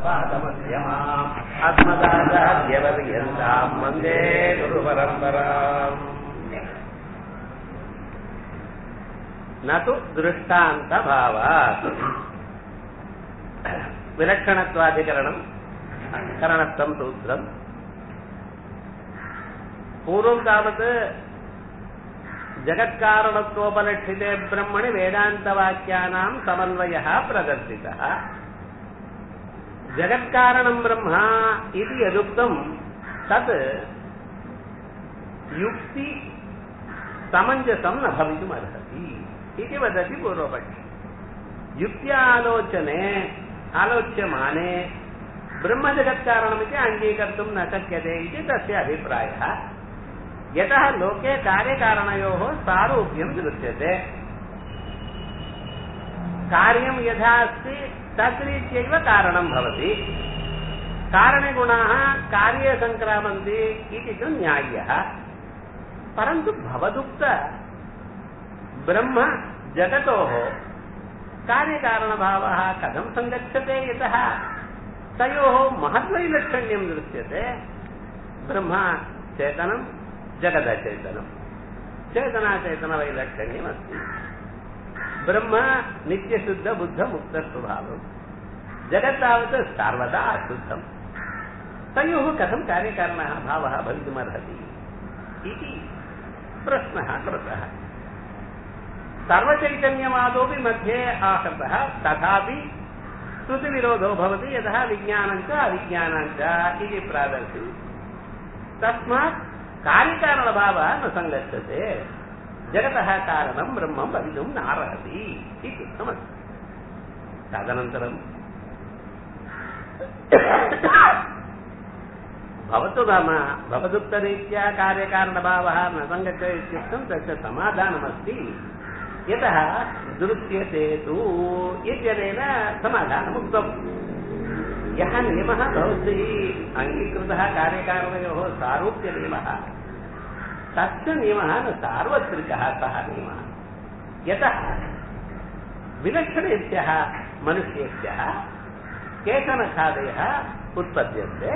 पादमध्यमाम् अस्मदाचार्यवर्यन्ताम् वन्दे गुरुपरम्पराम् न तु दृष्टान्तभावात् विलक्षणत्वाधिकरणम् करणत्वम् सूत्रम् पूर्वं तावत् जगत्कारणत्वोपलक्षिते ब्रह्मणि वेदान्तवाक्यानां समन्वयः प्रदर्शितः जगत्कारणं ब्रह्म इति यदुक्तं तत् युक्ति समञ्जसं न भवितुमर्हति इति वदति पूर्वपक्षी युक्त्यालोचने आलोच्यमाने ब्रह्मजगत्कारणमिति अङ्गीकर्तुं न शक्यते इति तस्य अभिप्रायः यतः लोके कार्यकारणयोः सारूप्यं दृश्यते कार्यं यथा अस्ति तद्रीत्यैव कारणं भवति कारणगुणाः कार्ये सङ्क्रामन्ति इति तु न्याय्यः परन्तु भवदुक्त ब्रह्म जगतोः कार्यकारणभावः कथं सङ्गच्छते यतः तयोः महद्वैलक्षण्यं दृश्यते ब्रह्म चेतनं जगदचेतनम् चेतनाचेतनवैलक्षण्यमस्ति ब्रह्म नित्यशुद्धबुद्धमुक्तस्वभावम् जगत् तावत् सर्वदा अशुद्धम् तयोः कथं कार्यकारणः भावः भवितुमर्हति इति प्रश्नः कृतः सर्वचैतन्यवादोऽपि मध्ये आहतः तथापि श्रुतिविरोधो भवति यतः विज्ञानञ्च अविज्ञानञ्च इति प्रादर्शि तस्मात् कार्यकारणभावः न सङ्गच्छते जगतः कारणं ब्रह्मं भवितुं नार्हति इति उक्तमस्ति तदनन्तरं भवतु नाम भवदुक्तरीत्या कार्यकारणभावः न सङ्गच्छते इत्युक्तं तस्य समाधानमस्ति यतः दृश्यते तु इत्यनेन समाधानमुक्तम् यः नियमः भवद्भिः अङ्गीकृतः कार्यकारणयोः सारूप्यनियमः तस्य नियमः न सार्वत्रिकः सः नियमः यतः विलक्षणेभ्यः मनुष्येभ्यः केचन खादयः उत्पद्यन्ते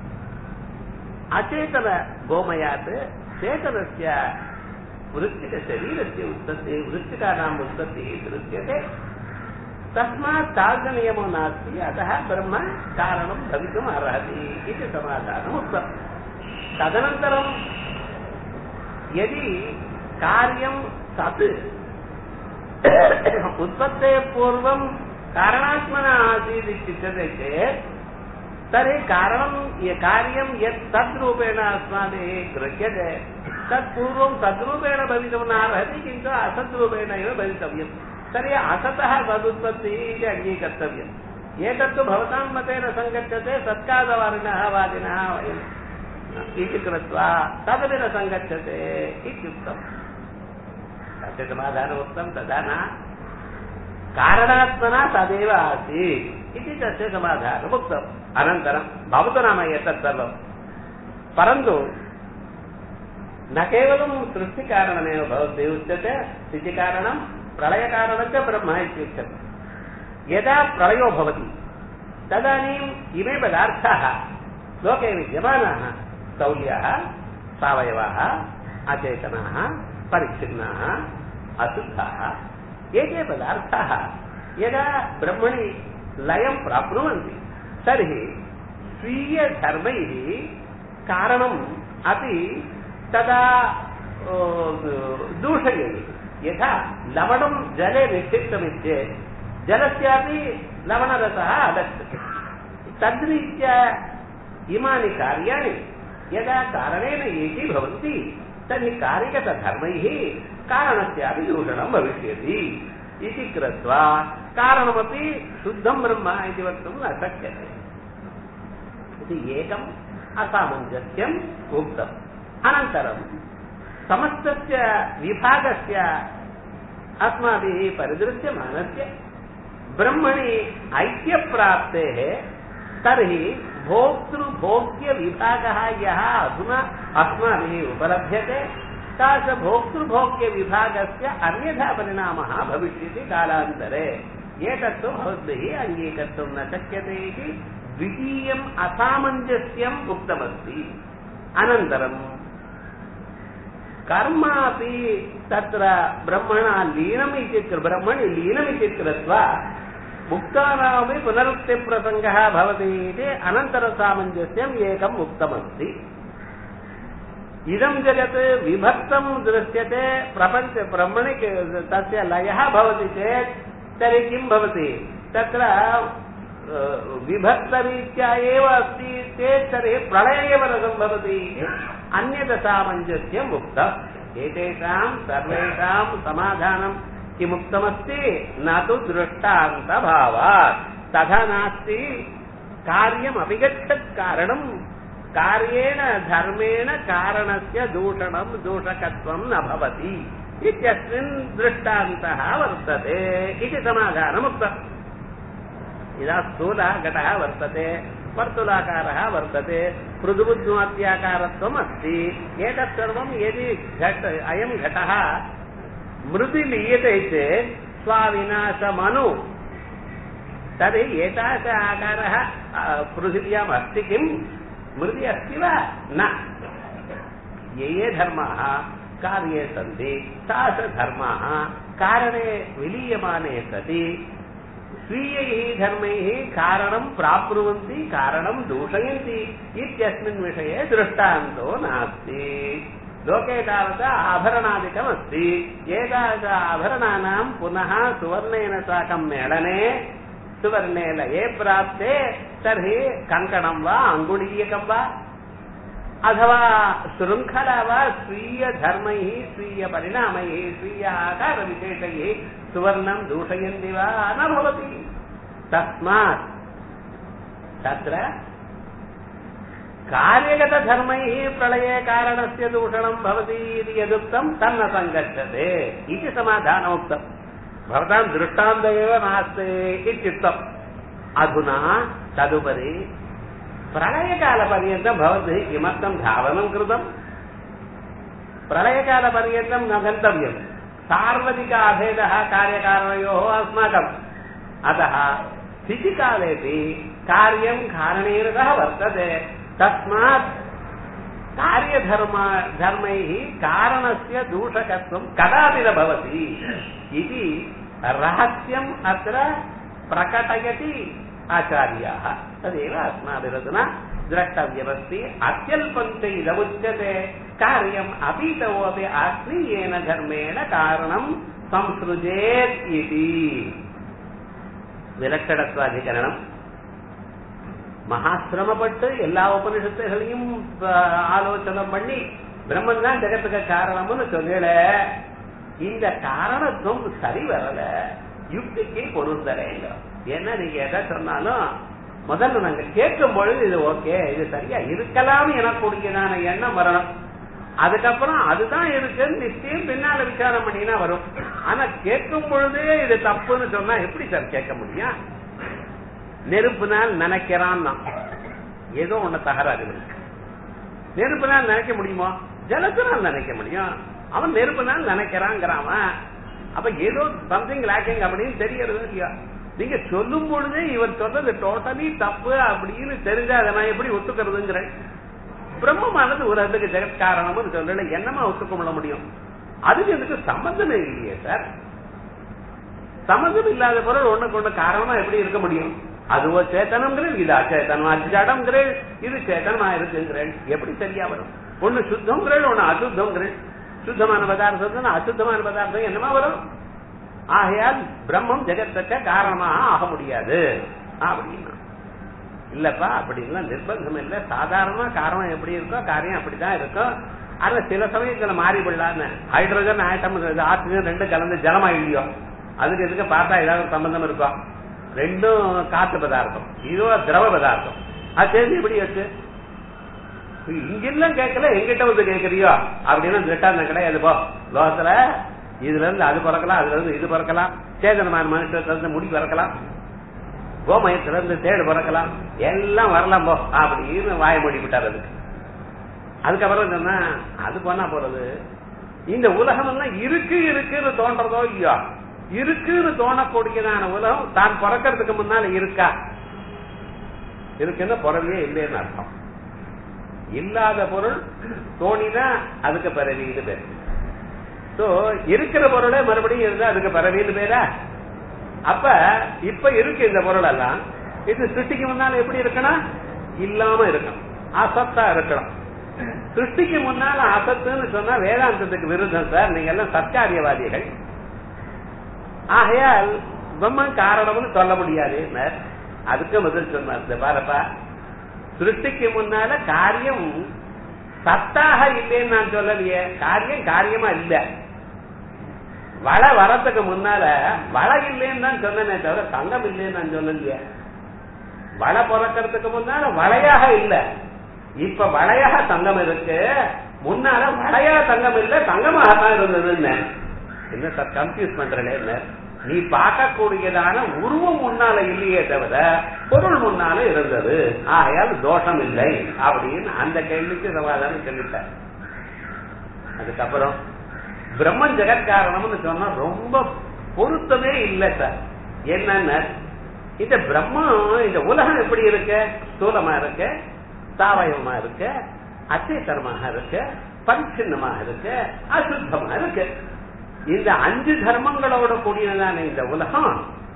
अचेतनगोमयात् चेतनस्य वृत्तिकशरीरस्य उत्पत्तिः वृत्तिकानाम् उत्पत्तिः दृश्यते तस्मात् तादृशनियमो नास्ति अतः ब्रह्म कारणं भवितुम् अर्हति इति समाधानम् उक्तम् तदनन्तरं यदि कार्यं सत् उत्पत्तेः पूर्वं कारणात्मना आसीत् इत्युच्यते चेत् तर्हि कारणं कार्यं यत् तद्रूपेण अस्माभिः गृह्यते तत्पूर्वं तद्रूपेण भवितुं नार्हति किन्तु असद्रूपेण एव भवितव्यम् तर्हि असतः तदुत्पत्तिः इति अङ्गीकर्तव्यम् एतत्तु भवतां मतेन सङ्गच्छते सत्कादवारिणः वादिनः वयम् इति कृत्वा तदपि न सङ्गच्छते इत्युक्तम् तस्य समाधानमुक्तं तदा न कारणात्मना तदेव आसीत् इति तस्य समाधानमुक्तम् अनन्तरं भवतु नाम एतत् सर्वं परन्तु न केवलं सृष्टिकारणमेव भवद्भिः उच्यते स्थितिकारणं प्रलयकारणञ्च ब्रह्म इत्युच्यते यदा प्रलयो भवति तदानीम् इमे पदार्थाः लोके विद्यमानाः स्थौल्याः सावयवाः अचेतनाः परिच्छिन्नाः अशुद्धाः एते पदार्थाः यदा ब्रह्मणि लयं प्राप्नुवन्ति तर्हि स्वीयधर्मैः कारणम् अपि तदा दूषयति यथा लवणं जले निक्षिप्तमित्येत् जलस्यापि लवणरसः आगच्छति तद्रीत्या इमानि कार्याणि यदा कारणेन एकी भवन्ति तर्हि कारिकतधर्मैः कारणस्यापि दूषणं भविष्यति इति कृत्वा कारणमपि शुद्धं ब्रह्म इति वक्तुं न शक्यते इति एकम् असामञ्जस्यम् उक्तम् अनन्तरं समस्तस्य विभागस्य अस्माभिः परिदृश्यमानस्य ब्रह्मणि ऐक्यप्राप्तेः तर्हि भोक्तृभोग्यविभागः यः अधुना अस्माभिः उपलभ्यते तादृशभोक्तृभोग्यविभागस्य अन्यथा परिणामः भविष्यति कालान्तरे एतत्तु भवद्भिः अङ्गीकर्तुं न शक्यते इति द्वितीयम् असामञ्जस्यम् उक्तमस्ति अनन्तरम् कर्मापि तत्र ब्रह्मणा लीनमिति ब्रह्मणि लीनमिति कृत्वा मुक्तानामपि पुनरुक्तिप्रसङ्गः भवति इति अनन्तरसामञ्जस्यम् एकम् उक्तमस्ति इदं जगत् विभक्तं दृश्यते प्रपञ्च ब्रह्मणि तस्य लयः भवति चेत् तर्हि किं भवति तत्र विभक्तरीत्या एव अस्ति चेत् तर्हि प्रलय एव न सम्भवति इति अन्यदसामञ्जस्यम् उक्तम् एतेषां सर्वेषां समाधानं किमुक्तमस्ति न तु दृष्टान्तभावात् तथा नास्ति कार्यमपि गच्छत् कारणम् कार्येण धर्मेण कारणस्य दूषणं दूषकत्वं न भवति इत्यस्मिन् दृष्टान्तः वर्तते इति समाधानमुक्तम् इदा स्थूलः घटः वर्तते वर्तुलाकारः वर्तते पृथुबुद्ध्वात्याकारत्वम् अस्ति एतत् सर्वं यदि घट अयं घटः मृदि लीयते चेत् स्वाविनाशमनु तर्हि एतादृश आकारः पृथिव्याम् अस्ति किम् मृदि अस्ति वा न ये ये धर्माः कार्ये सन्ति तादृशधर्माः कारणे विलीयमाने सति स्वीयैः धर्मैः कारणं प्राप्नुवन्ति कारणं दूषयन्ति इत्यस्मिन् विषये दृष्टान्तो नास्ति लोके तावत् आभरणादिकमस्ति एतादृश आभरणानां पुनः सुवर्णेन साकं मेलने सुवर्णे लये प्राप्ते तर्हि कङ्कणं वा अङ्गुलीयकं वा अथवा शृङ्खला वा स्वीयधर्मैः स्वीयपरिणामैः स्वीय आकारविशेषैः सुवर्णं दूषयन्ति वा न भवति तस्मात् तत्र कार्यगतधर्मैः प्रलये कारणस्य दूषणं भवति इति यदुक्तं तन्न सङ्गच्छते इति समाधानमुक्तम् भवतां दृष्टान्त एव नास्ति इत्युक्तम् अधुना तदुपरि प्रलयकालपर्यन्तं भवद्भिः किमर्थं धावनं कृतम् प्रलयकालपर्यन्तं न गन्तव्यम् सार्वधिक अभेदः कार्यकारणयोः अस्माकम् अतः स्थितिकालेपि कार्यं कारणेन सह वर्तते तस्मात् कार्यधर्म धर्मैः कारणस्य दूषकत्वं कदापि न भवति इति रहस्यम् अत्र प्रकटयति आचार्याः तदेव अस्माभिरधुना द्रष्टव्यमस्ति अत्यल्पन्ते इदमुच्यते कार्यम् अपीतौ अपि आत्मीयेन धर्मेण कारणं संसृजेत् इति விலக்கடத்வாதிகரணம் மகாசிரமப்பட்டு எல்லா உபனிஷத்துகளையும் ஆலோசனம் பண்ணி பிரம்மன் தான் ஜெகத்துக்கு காரணம்னு சொல்லல இந்த காரணத்துவம் சரி வரல யுக்திக்கு பொருந்தல ஏன்னா நீங்க எதை சொன்னாலும் முதல்ல நாங்க கேட்கும் பொழுது இது ஓகே இது சரியா இருக்கலாம் எனக்கூடியதான எண்ணம் வரணும் அதுக்கப்புறம் அதுதான் இருக்குன்னு நிச்சயம் பின்னால விசாரம் பண்ணினா வரும் ஆனா கேட்கும் பொழுதே இது தப்புன்னு சொன்னா எப்படி சார் கேட்க முடியும் நெருப்புனால் நினைக்கிறான் ஏதோ ஒண்ணு தகராறு இருக்கு நெருப்புனால் நினைக்க முடியுமா ஜலத்தினால் நினைக்க முடியும் அவன் நெருப்புனால் நினைக்கிறாங்கிறான் அப்ப ஏதோ சம்திங் லேக்கிங் அப்படின்னு தெரியறது இல்லையா நீங்க சொல்லும் பொழுதே இவர் சொல்றது டோட்டலி தப்பு அப்படின்னு தெரிஞ்சா அதை நான் எப்படி ஒத்துக்கிறதுங்கிறேன் பிரம்மமானது ஒரு அதுக்கு ஜெகத் காரணம்னு சொல்லல என்னமா ஒத்துக்க கொள்ள முடியும் அதுக்கு இதுக்கு சம்பந்தமே இல்லையே சார் சம்பந்தம் இல்லாத பொருள் ஒண்ணுக்கு ஒண்ணு காரணமா எப்படி இருக்க முடியும் அதுவோ சேத்தனம்ங்கிறேன் இது அச்சேத்தனம் அஜடம்ங்கிறேன் இது சேத்தனமா இருக்குங்கிறேன் எப்படி சரியா வரும் ஒண்ணு சுத்தம்ங்கிறேன் ஒண்ணு அசுத்தம்ங்கிறேன் சுத்தமான பதார்த்தம் அசுத்தமான பதார்த்தம் என்னமா வரும் ஆகையால் பிரம்மம் ஜெகத்துக்க காரணமாக ஆக முடியாது அப்படின்னா இல்லப்பா அப்படின்லாம் நிர்பந்தம் இல்ல சாதாரணமா காரணம் எப்படி இருக்கோ காரியம் அப்படிதான் இருக்கும் ஆனா சில சமயத்துல மாறி விடலான்னு ஹைட்ரஜன் ஆட்டம் ஆக்சிஜன் ரெண்டும் கலந்து ஜலம் ஆயிடுயோ அதுக்கு எதுக்கு பார்த்தா ஏதாவது சம்பந்தம் இருக்கும் ரெண்டும் காத்து பதார்த்தம் இதோ திரவ பதார்த்தம் அது தெரிஞ்சு எப்படி வச்சு இங்கெல்லாம் கேட்கல எங்கிட்ட வந்து கேட்கறியோ அப்படின்னு திட்டாந்தம் கிடையாது போ லோகத்துல இதுல இருந்து அது பிறக்கலாம் அதுல இருந்து இது பிறக்கலாம் சேதனமான மனுஷத்துல இருந்து முடி பிறக்கலாம் கோமயத்துல இருந்து தேடு பிறக்கலாம் எல்லாம் வரலாம் போ அப்படின்னு வாய மூடி விட்டார் அதுக்கு அதுக்கப்புறம் சொன்னா அது பண்ணா போறது இந்த உலகம் எல்லாம் இருக்கு இருக்குன்னு தோன்றதோ இல்லையோ இருக்குன்னு தோணக்கூடியதான உலகம் தான் பிறக்கிறதுக்கு முன்னால இருக்கா இருக்குன்னா பிறவியே இல்லைன்னு அர்த்தம் இல்லாத பொருள் தோணிதான் அதுக்கு பிறவின்னு பேர் சோ இருக்கிற பொருளே மறுபடியும் இருந்தா அதுக்கு பிறவின்னு பேரா அப்ப இப்ப இருக்கு இந்த பொருள் எல்லாம் இது சிருஷ்டிக்கு முன்னால எப்படி இருக்கணும் இல்லாம இருக்கணும் அசத்தா இருக்கணும் சிருஷ்டிக்கு முன்னால அசத்துன்னு சொன்னா வேதாந்தத்துக்கு விருதம் சார் நீங்க எல்லாம் சர்க்காரியவாதிகள் ஆகையால் பிரம்மன் காரணம்னு சொல்ல முடியாது அதுக்கு பதில் சொன்னார் இந்த பாருப்பா சிருஷ்டிக்கு முன்னால காரியம் சத்தாக இல்லைன்னு நான் சொல்லலையே காரியம் காரியமா இல்ல வள வரத்துக்கு முன்னால வள இல்லைன்னு தான் சொன்னேனே தவிர தங்கம் இல்லைன்னு நான் சொல்லலையே வள பிறக்கிறதுக்கு முன்னால வளையாக இல்ல இப்ப வளையாக தங்கம் இருக்கு முன்னால வளையா தங்கம் இல்ல தங்கமாக தான் இருந்ததுன்னு என்ன சார் கன்ஃபியூஸ் பண்றேன் நீ பார்க்கக்கூடியதான உருவம் முன்னால இல்லையே தவிர பொருள் முன்னால இருந்தது ஆகையால் தோஷம் இல்லை அப்படின்னு அந்த கேள்விக்கு சமாதானம் சொல்லிட்டார் அதுக்கப்புறம் பிரம்மன் ஜெகத்காரணம்னு சொன்னா ரொம்ப பொருத்தமே இல்லை சார் என்னன்னா இந்த பிரம்மம் இந்த உலகம் எப்படி இருக்கு ஸ்தூலமா இருக்கு சாவயவமா இருக்கு அச்சேத்தரமாக இருக்கு பரிச்சின்னமாக இருக்கு அசுத்தமா இருக்கு இந்த அஞ்சு தர்மங்களோட கூடியதான இந்த உலகம்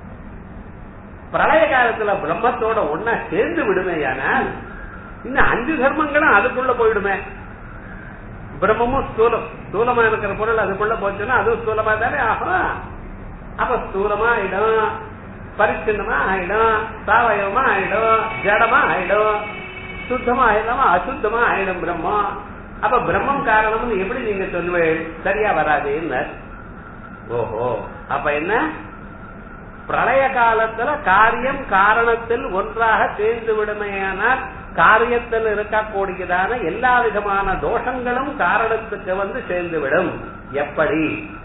பிரளய காலத்துல பிரம்மத்தோட ஒன்னா சேர்ந்து விடுமேயானால் இந்த அஞ்சு தர்மங்களும் அதுக்குள்ள போயிடுமே பிரம்மமும் ஸ்தூலம் ஸ்தூலமா இருக்கிற பொருள் அதுக்குள்ள போச்சுன்னா அதுவும் ஸ்தூலமா தானே ஆகும் அப்ப ஸ்தூலமா ஆயிடும் பரிச்சின்னமா ஆயிடும் சாவயவமா ஆயிடும் ஜடமா ஆயிடும் சுத்தமா ஆயிடாம அசுத்தமா ஆயிடும் பிரம்மம் அப்ப பிரம்மம் காரணம்னு எப்படி நீங்க சொல்லுவேன் சரியா வராதுன்னு ஓஹோ அப்ப என்ன பிரளய காலத்துல காரியம் காரணத்தில் ஒன்றாக சேர்ந்து விடுமையானால் காரியத்தில் இருக்கக்கூடியதான எல்லா விதமான தோஷங்களும் காரணத்துக்கு வந்து சேர்ந்து விடும் எப்படி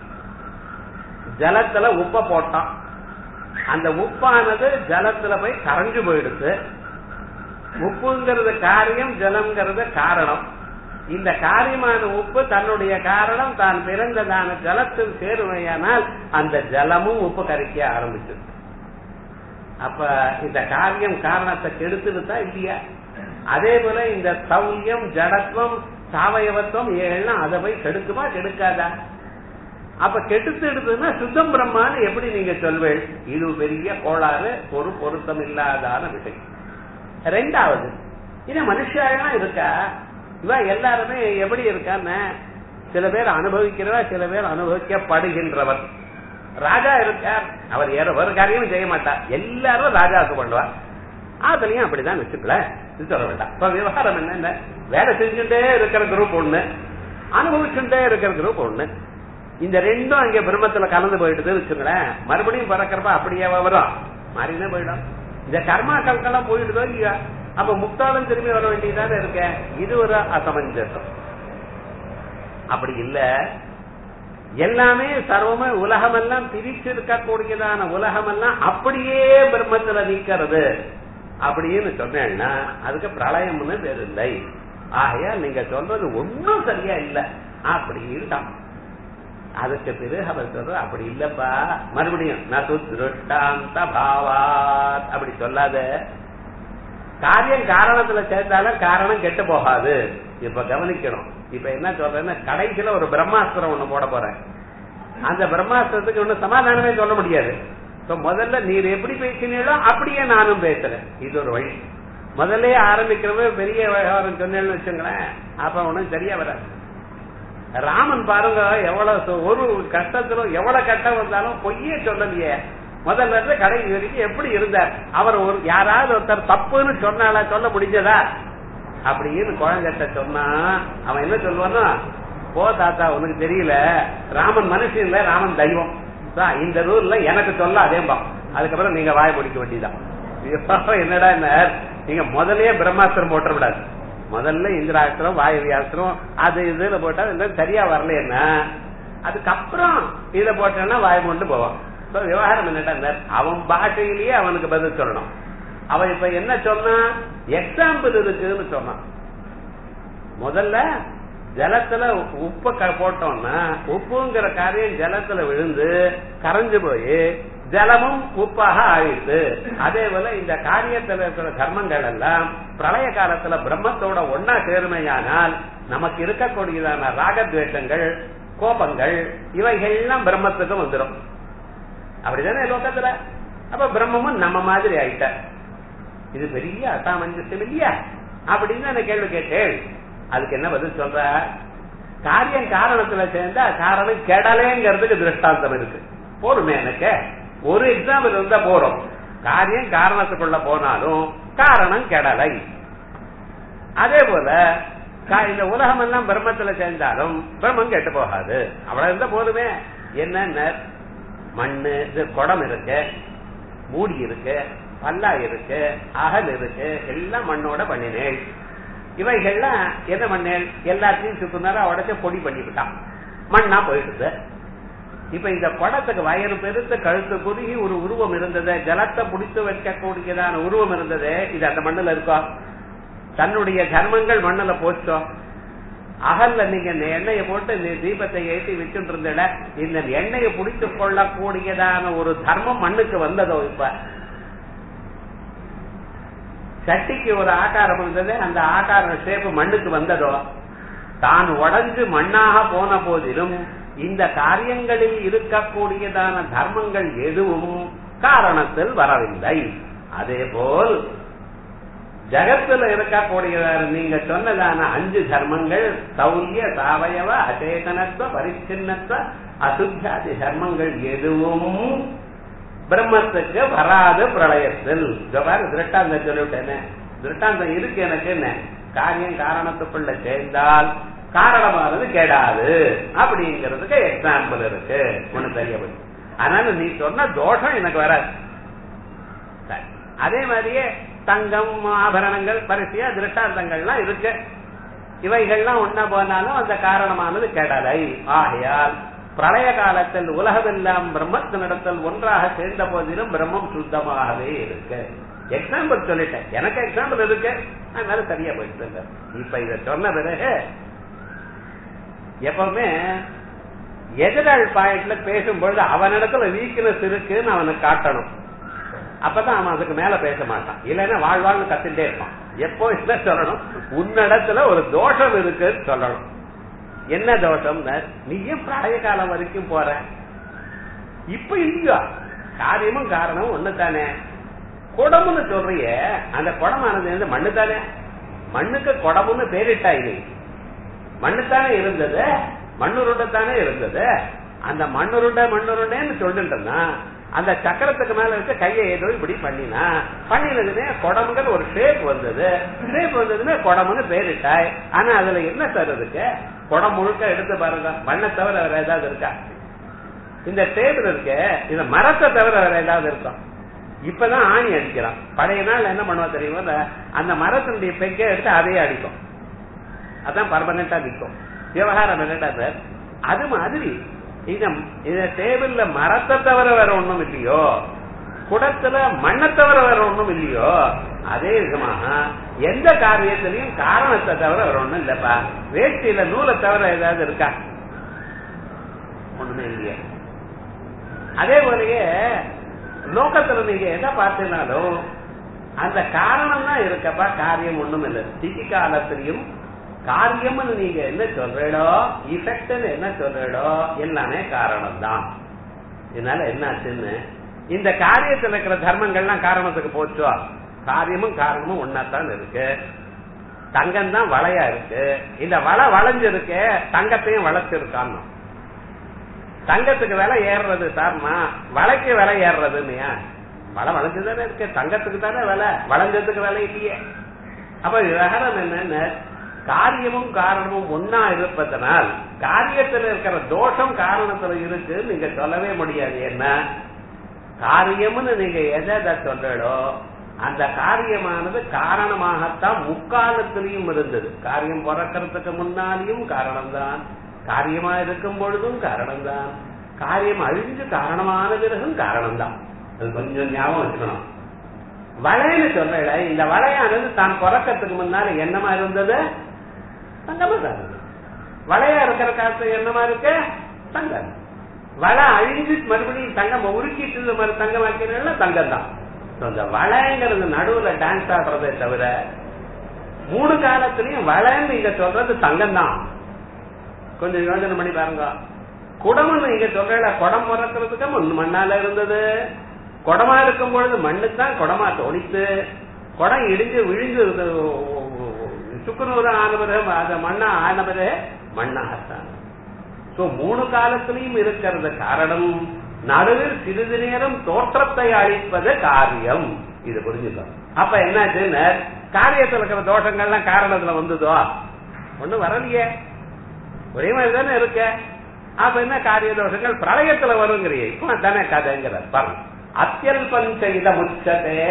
ஜலத்துல உப்ப போட்டான் அந்த உப்பானது ஜலத்துல போய் கரைஞ்சு போயிடுது உப்புங்கிறது காரியம் ஜலம்ங்கிறது காரணம் இந்த காரியமான உப்பு தன்னுடைய காரணம் தான் பிறந்ததான ஜலத்தில் சேருமையானால் அந்த ஜலமும் உப்பு கரைக்க ஆரம்பிச்சது அப்ப இந்த காரியம் காரணத்தை கெடுத்துடுதா இல்லையா அதே போல இந்த சௌரியம் ஜடத்துவம் சாவயவத்துவம் எல்லாம் அதை போய் கெடுக்குமா கெடுக்காதா அப்ப கெடுத்து எடுத்ததுன்னா சுத்தம் பிரம்மான்னு எப்படி நீங்க சொல்வேள் இது பெரிய கோளாறு ஒரு பொருத்தம் இல்லாதான விஷயம் ரெண்டாவது இது மனுஷாலாம் இருக்கா இவ எல்லாருமே எப்படி இருக்கான்னு சில பேர் அனுபவிக்கிறவா சில பேர் அனுபவிக்கப்படுகின்றவர் ராஜா இருக்கார் அவர் ஏற ஒரு காரியமும் செய்ய மாட்டார் எல்லாரும் ராஜாவுக்கு பண்ணுவார் அதுலயும் அப்படிதான் வச்சுக்கல சொல்ல வேண்டாம் இப்ப விவகாரம் என்ன வேலை செஞ்சுட்டே இருக்கிற குரூப் ஒண்ணு அனுபவிச்சுட்டே இருக்கிற குரூப் ஒண்ணு இந்த ரெண்டும் அங்க பிரம்மத்துல கலந்து போயிட்டு வச்சுங்களேன் மறுபடியும் பிறக்கிறப்ப அப்படியே வரும் மாறினே போயிடும் இந்த கர்மாக்கள்கெல்லாம் போயிடுதோ இல்லையா அப்ப முக்தாலும் திரும்பி வர வேண்டியதானே இருக்க இது ஒரு அசமஞ்சசம் அப்படி இல்ல எல்லாமே சர்வமே உலகம் எல்லாம் பிரிச்சு இருக்கக்கூடியதான உலகம் எல்லாம் அப்படியே பிரம்மத்துல நீக்கிறது அப்படின்னு சொன்னேன்னா அதுக்கு பிரளயம்னு பேர் இல்லை ஆகையா நீங்க சொல்றது ஒன்னும் சரியா இல்ல அப்படி இருக்கான் அதுக்கு பிறகு அவர் சொல்ற அப்படி இல்லப்பா மறுபடியும் நது திருஷ்டாந்த பாவாத் அப்படி சொல்லாத காரியம் காரணத்துல சேர்த்தாலும் காரணம் கெட்டு போகாது இப்ப கவனிக்கணும் இப்ப என்ன சொல்றேன்னா கடைசியில ஒரு பிரம்மாஸ்திரம் ஒண்ணு போட போறேன் அந்த பிரம்மாஸ்திரத்துக்கு ஒண்ணு சமாதானமே சொல்ல முடியாது முதல்ல நீர் எப்படி பேசினீங்களோ அப்படியே நானும் பேசுறேன் இது ஒரு வழி முதல்ல ஆரம்பிக்கிறவே பெரிய விவகாரம் சொன்னேன்னு வச்சுங்களேன் அப்ப ஒண்ணும் சரியா வராது ராமன் பாருங்க எவ்வளவு ஒரு கஷ்டத்துல எவ்வளவு கஷ்டம் வந்தாலும் பொய்யே சொல்லலையே முதல்ல இருந்து கடைசி வரைக்கும் எப்படி இருந்தார் அவர் ஒரு யாராவது ஒருத்தர் தப்புன்னு சொன்னால சொல்ல முடிஞ்சதா அப்படின்னு குழந்தைகிட்ட சொன்னா அவன் என்ன சொல்லுவான்னா போ தாத்தா உனக்கு தெரியல ராமன் மனுஷன் இல்ல ராமன் தெய்வம் இந்த ரூல்ல எனக்கு சொல்ல அதேம்பா அதுக்கப்புறம் நீங்க வாய முடிக்க வேண்டியதான் என்னடா என்ன நீங்க முதலே பிரம்மாஸ்திரம் போட்ட விடாது முதல்ல இந்திராஸ்திரம் வாயுவியாஸ்திரம் அது இதுல போட்டா இதெல்லாம் சரியா வரல என்ன அதுக்கப்புறம் இத போட்டோம்னா வாய் கொண்டு போவான் விவகாரம் என்னடா அவன் பாஷையிலேயே அவனுக்கு பதில் சொல்லணும் அவன் இப்ப என்ன சொன்னான் எக்ஸாம்பிள் இருக்குன்னு சொன்னான் முதல்ல ஜலத்துல உப்ப போட்டோம்னா உப்புங்கிற காரியம் ஜலத்துல விழுந்து கரைஞ்சு போய் ஜலமும் உப்பாக ஆயிடுது அதே போல இந்த காரியத்தில் இருக்கிற தர்மங்கள் எல்லாம் பிரளய காலத்துல பிரம்மத்தோட ஒன்னா சேருமையானால் நமக்கு இருக்கக்கூடியதான ராகத்வேஷங்கள் கோபங்கள் இவைகள்லாம் பிரம்மத்துக்கு வந்துடும் அப்படிதானே லோகத்துல அப்ப பிரம்மமும் நம்ம மாதிரி ஆயிட்ட இது பெரிய அசாமஞ்சசம் இல்லையா அப்படின்னு அந்த கேள்வி கேட்டேன் அதுக்கு என்ன பதில் சொல்ற காரியம் காரணத்துல சேர்ந்தா காரணம் கெடலேங்கிறதுக்கு திருஷ்டாந்தம் இருக்கு போருமே எனக்கு ஒரு எக்ஸாம்பிள் இருந்தா போறோம் காரியம் காரணத்துக்குள்ள போனாலும் காரணம் கெடலை அதே போல கா- இந்த உலகம் எல்லாம் பிரம்மத்துல சேர்ந்தாலும் பிரம்மம் கெட்டு போகாது அவ்வளவு இருந்தா போதுமே என்னென்ன மண்ணு இது குடம் இருக்கு மூடி இருக்கு பல்லா இருக்கு அகல் இருக்கு எல்லாம் மண்ணோட பண்ணினேன் இவைகள்லாம் என்ன பண்ணேன் எல்லாத்தையும் சுத்து நேரம் உடச்ச பொடி பண்ணிவிட்டான் மண்ணா போயிடுது இப்ப இந்த குடத்துக்கு வயறு பெருத்து கழுத்து குறுகி ஒரு உருவம் இருந்தது ஜலத்தை பிடித்து வைக்கக்கூடியதான உருவம் இருந்தது இது அந்த மண்ணுல இருக்கோ தன்னுடைய தர்மங்கள் மண்ணுல போச்சோ அகல்ல நீங்க இந்த எண்ணெயை போட்டு இந்த தீபத்தை ஏற்றி வச்சுட்டு இருந்தட இந்த எண்ணெயை பிடித்து கொள்ளக்கூடியதான ஒரு தர்மம் மண்ணுக்கு வந்ததோ இப்ப சட்டிக்கு ஒரு ஆகாரம் இருந்தது அந்த ஆகார ஷேப் மண்ணுக்கு வந்ததோ தான் உடைஞ்சு மண்ணாக போன போதிலும் இந்த காரியங்களில் இருக்கக்கூடியதான தர்மங்கள் எதுவும் காரணத்தில் வரவில்லை அதே போல் ஜகத்துல இருக்கக்கூடியதான நீங்க சொன்னதான அஞ்சு தர்மங்கள் சௌரிய சாவயவ அச்சேதனத்துவ பரிச்சின்னத்துவ அசுத்தாதி தர்மங்கள் எதுவும் பிரம்மத்துக்கு வராது பிரளயத்தில் இதோ பாரு திருஷ்டாந்தம் சொல்லிவிட்டேனே திருஷ்டாந்தம் இருக்கு எனக்கு என்ன காரியம் காரணத்துக்குள்ள சேர்ந்தால் காரணமானது கெடாது அப்படிங்கிறதுக்கு எக்ஸாம்பிள் இருக்கு ஒண்ணு தெரியவில்லை அதனால நீ சொன்ன தோஷம் எனக்கு வராது சரி. அதே மாதிரியே தங்கம் ஆபரணங்கள் பரிசையா திருஷ்டாந்தங்கள்லாம் இருக்கு இவைகள்லாம் ஒன்னா போனாலும் அந்த காரணமானது கெடலை ஆகையால் பிரளய காலத்தில் உலகமெல்லாம் பிரம்மத்தினிடத்தில் ஒன்றாக சேர்ந்த போதிலும் பிரம்மம் சுத்தமாகவே இருக்கு எக்ஸாம்பிள் சொல்லிட்டேன் எனக்கு எக்ஸாம்பிள் இருக்கு அதனால சரியா போயிட்டு இப்ப இத சொன்ன பிறகு எப்பவுமே எதிராள் பாயிண்ட்ல பேசும்பொழுது அவனிடத்துல வீக்னஸ் இருக்குன்னு அவனுக்கு காட்டணும் அப்பதான் அவன் அதுக்கு மேல பேச மாட்டான் இல்லைன்னா வாழ்வாள்னு கத்திட்டே இருப்பான் எப்போ என்ன சொல்லணும் உன்னிடத்துல ஒரு தோஷம் இருக்குன்னு சொல்லணும் என்ன தோஷம் நீயும் பிரளய காலம் வரைக்கும் போற இப்ப இல்லையா காரியமும் காரணமும் ஒண்ணுதானே குடம்னு சொல்றிய அந்த குடமானது வந்து மண்ணு தானே மண்ணுக்கு குடம்னு பேரிட்டா இது மண்ணுத்தானே இருந்தது மண்ணுருண்டை தானே இருந்தது அந்த மண்ணுருண்டை மண்ணுருண்டைன்னு சொல்லிட்டுனா அந்த சக்கரத்துக்கு மேல இருக்க கையை ஏதோ இப்படி பண்ணினா பண்ணினதுமே குடம்புகள் ஒரு ஷேப் வந்தது ஷேப் வந்ததுமே குடம்புன்னு பேரிட்டாய் ஆனா அதுல என்ன சார் இருக்கு குடம் முழுக்க எடுத்து பாருங்க மண்ணை தவிர வேற ஏதாவது இருக்கா இந்த டேபிள் இருக்கு இந்த மரத்தை தவிர வேற ஏதாவது இருக்கும் இப்பதான் ஆணி அடிக்கிறான் பழைய நாள் என்ன பண்ணுவா தெரியுமா இந்த- அந்த மரத்தினுடைய பெக்கை எடுத்து அதையே அடிக்கும் அதான் பர்மனண்டா நிற்கும் விவகாரம் என்னடா சார் அது மாதிரி இந்த இந்த டேபிள்ல மரத்தை தவிர வேற ஒண்ணும் இல்லையோ குடத்துல மண்ணை தவிர வேற ஒண்ணும் இல்லையோ அதே விதமாக எந்த காரியத்திலையும் காரணத்தை தவிர வேற ஒண்ணும் இல்லப்பா வேஷ்டியில நூலை தவிர ஏதாவது இருக்கா ஒண்ணுமே இல்லையே அதே போலயே லோகத்துல நீங்க எதை பார்த்தீங்கன்னாலும் அந்த காரணம் தான் இருக்கப்பா காரியம் ஒண்ணும் இல்லை திதி காலத்திலையும் காரியம்னு நீங்க என்ன சொல்றீடோ இஃபெக்ட்னு என்ன சொல்றீடோ எல்லாமே காரணம் தான் இதனால என்னாச்சுன்னு இந்த காரியத்துல இருக்கிற தர்மங்கள்லாம் காரணத்துக்கு போச்சோ காரியமும் காரணமும் ஒன்னாத்தான் இருக்கு தங்கம் தான் வளையா இருக்கு இந்த வளை வளைஞ்சிருக்கு தங்கத்தையும் வளைச்சிருக்கான்னு தங்கத்துக்கு விலை ஏறுறது சார்மா வளைக்கு விலை ஏறுறதுன்னு வளை வளைஞ்சுதானே இருக்கு தங்கத்துக்கு தானே விலை வளைஞ்சதுக்கு விலை இல்லையே அப்ப விவகாரம் என்னன்னு காரியமும் காரணமும் ஒன்னா இருப்பதனால் காரியத்தில் இருக்கிற தோஷம் காரணத்துல இருக்கு நீங்க சொல்லவே முடியாது என்ன காரியம்னு நீங்க எதை எதை சொல்றோ அந்த காரியமானது காரணமாகத்தான் முக்காலத்திலையும் இருந்தது காரியம் பிறக்கிறதுக்கு முன்னாலேயும் காரணம்தான் காரியமா இருக்கும் பொழுதும் காரணம்தான் காரியம் அழிஞ்சு காரணமான பிறகும் காரணம்தான் அது கொஞ்சம் ஞாபகம் வச்சுக்கணும் வளைன்னு சொல்றல இந்த வளையானது தான் பிறக்கிறதுக்கு முன்னால என்னமா இருந்தது தங்கமா தான் இருந்தது வளையா இருக்கிற காலத்துல என்னமா இருக்கு தங்கம் வளை அழிஞ்சு மறுபடியும் தங்கம் உருக்கிட்டு மாதிரி தங்கம் ஆக்கிறதுல தங்கம் தான் அந்த வளைங்கிறது நடுவுல டான்ஸ் ஆடுறதே தவிர மூணு காலத்திலயும் வளைன்னு நீங்க சொல்றது தங்கம் தான் கொஞ்சம் யோசனை பண்ணி பாருங்க குடம்னு நீங்க சொல்ற குடம் பிறக்கிறதுக்கு முன் மண்ணால இருந்தது குடமா இருக்கும் பொழுது மண்ணு தான் குடமா தோணித்து குடம் இடிஞ்சு விழிஞ்சு சுக்குநூறு ஆன பிறகு அந்த மண்ணா ஆன பிறகு மண்ணாகத்தான் சோ மூணு காலத்திலையும் இருக்கிறது காரணம் நடுவில் சிறிது நேரம் தோற்றத்தை அழிப்பது காரியம் இது புரிஞ்சுக்கணும் அப்ப என்னாச்சுன்னு காரியத்தில் இருக்கிற தோஷங்கள்லாம் காரணத்துல வந்ததோ ஒண்ணு வரலையே ஒரே மாதிரி தானே இருக்க அப்ப என்ன காரிய தோஷங்கள் பிரளயத்துல வருங்கிறிய இப்ப தானே கதைங்கிற பாருங்க அத்தியல்பம் செய்த முச்சதே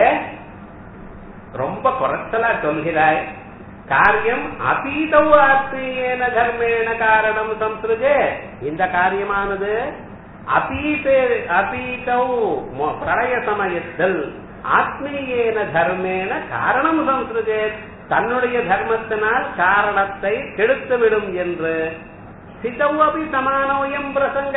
ரொம்ப குறைச்சலா சொல்கிறாய் காரியம் அதீதவு ஆத்மீயேன தர்மேன காரணம் சம்ஸ்ருஜே இந்த காரியமானது அதீதே அதீதவு பிரளய சமயத்தில் ஆத்மீயேன தர்மேன காரணம் சம்ஸ்ருஜே தன்னுடைய தர்மத்தினால் காரணத்தை கெடுத்துவிடும் என்று சிதவபி சமானோயம் பிரசங்க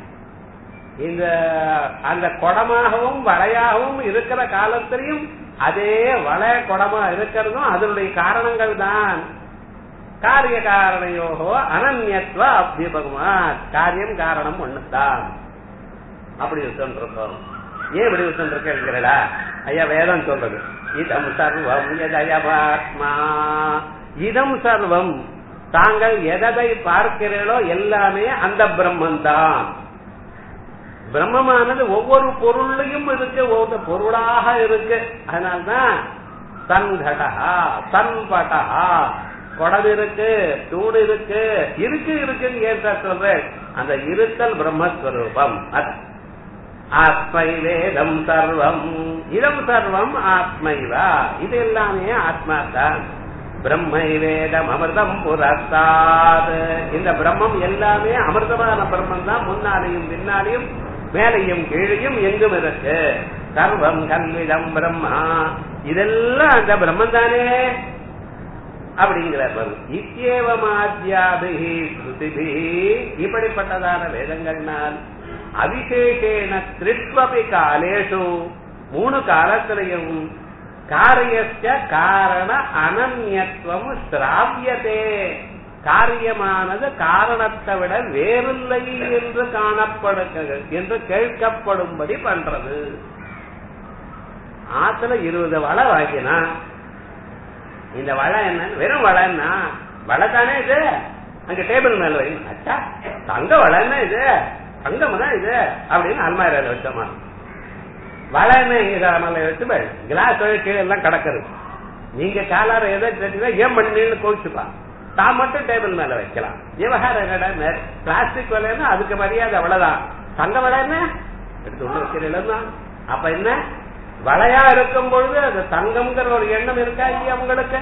இந்த அந்த குடமாகவும் வளையாகவும் இருக்கிற காலத்திலையும் அதே வள குடமா இருக்கிறதும் அதனுடைய காரணங்கள் தான் காரிய காரணையோகோ அனன்யத்துவ அபிபகமாத் காரியம் காரணம் ஒண்ணுதான் அப்படி சொல்லிருக்கோம் ஏன் இப்படி சொல்லிருக்கா ஐயா வேதம் சொல்றது இதம் சர்வம் எதயபாத்மா இதம் சர்வம் தாங்கள் எதை பார்க்கிறீர்களோ எல்லாமே அந்த பிரம்மன் தான் பிரம்மமானது ஒவ்வொரு பொருளையும் இருக்கு ஒவ்வொரு பொருளாக இருக்கு அதனால்தான் சன்கடா சன்படா குடம் இருக்கு தூண் இருக்கு இருக்கு இருக்குன்னு ஏன் சொல்றேன் அந்த இருத்தல் பிரம்மஸ்வரூபம் அது ஆத்மை வேதம் சர்வம் இதம் சர்வம் ஆத்மைவா இது எல்லாமே ஆத்மா தான் பிரம்மை வேதம் அமிர்தம் புரஸ்தாத் இந்த பிரம்மம் எல்லாமே அமிர்தமான பிரம்மம் தான் முன்னாலையும் பின்னாலையும் மேலையும் கீழையும் எங்கும் இருக்கு சர்வம் கல்விதம் பிரம்மா இதெல்லாம் அந்த பிரம்மன் தானே அப்படிங்கிறார் இத்தியேவமாத்யாபிகி ஸ்ருதிபி இப்படிப்பட்டதான வேதங்கள்னால் அவிசேஷேன திருஷ்வபி காலேஷு மூணு காலத்திலையும் காரியஸ்ய காரண அனன்யத்துவம் ஸ்ராவியதே காரியமானது காரணத்தை விட வேறில்லை என்று காணப்படு என்று கேட்கப்படும்படி பண்றது ஆத்துல இருபது வளை வாங்கினா இந்த வளை என்ன வெறும் வளைன்னா வளை தானே இது அங்க டேபிள் மேல வைங்க அச்சா தங்க வளைன்னா இது தங்கம் தான் இது அப்படின்னு அல்மாரியில வச்சோமா வளைன்னு இங்க மேல வச்சு கிளாஸ் கீழே எல்லாம் கிடக்குது நீங்க காலார எதை தெரிஞ்சா ஏன் பண்ணீங்கன்னு கோச்சுப்பா தான் மட்டும் டேபிள் மேல வைக்கலாம் விவகாரம் என்னடா பிளாஸ்டிக் விலைன்னா அதுக்கு மரியாதை அவ்வளவுதான் தங்க விலைன்னு எடுத்து உள்ள வைக்கிறீங்களா அப்ப என்ன வளையா இருக்கும் பொழுது அது தங்கம்ங்கிற ஒரு எண்ணம் இருக்கா இல்லையா உங்களுக்கு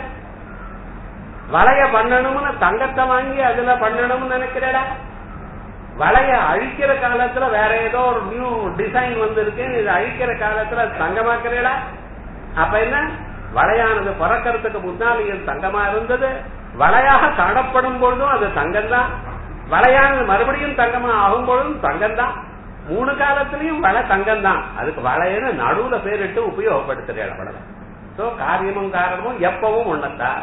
வளைய பண்ணணும்னு தங்கத்தை வாங்கி அதுல பண்ணணும்னு நினைக்கிறடா வளைய அழிக்கிற காலத்துல வேற ஏதோ ஒரு நியூ டிசைன் வந்திருக்கு இது அழிக்கிற காலத்துல தங்கமாக்குறீடா அப்ப என்ன வளையானது பிறக்கிறதுக்கு முன்னாலேயும் தங்கமா இருந்தது வளையாக காணப்படும் பொழுதும் அது தங்கம் தான் வளையானது மறுபடியும் தங்கமா ஆகும் பொழுதும் தங்கம் தான் மூணு காலத்திலையும் வளை தங்கம் தான் அதுக்கு வளையன்னு நடுவுல பேரிட்டு உபயோகப்படுத்துறேன் அவ்வளவு சோ காரியமும் காரணமும் எப்பவும் ஒன்னதான்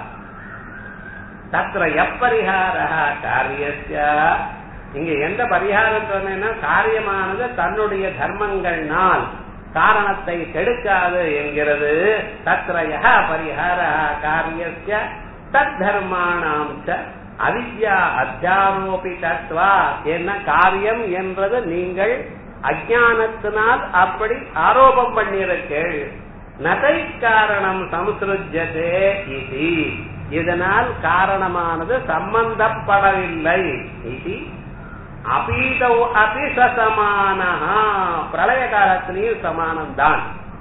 தத்திர எப்பரிகார காரியஸ்ய இங்க எந்த பரிகாரம் சொன்னேன்னா காரியமானது தன்னுடைய தர்மங்கள்னால் காரணத்தை கெடுக்காது என்கிறது தத்ரய பரிகார காரியஸ்ய தத் தர்மானாம் அவித்யா அத்தியாரோபிதத்வா என்ன காரியம் என்றது நீங்கள் அஜானத்தினால் அப்படி ஆரோபம் பண்ணியிருக்கீள் நதை காரணம் சமுசிருஜதே இது இதனால் காரணமானது சம்பந்தப்படவில்லை இது அபீதவு அபிசமான பிரளய காலத்திலேயும் சமானம்தான்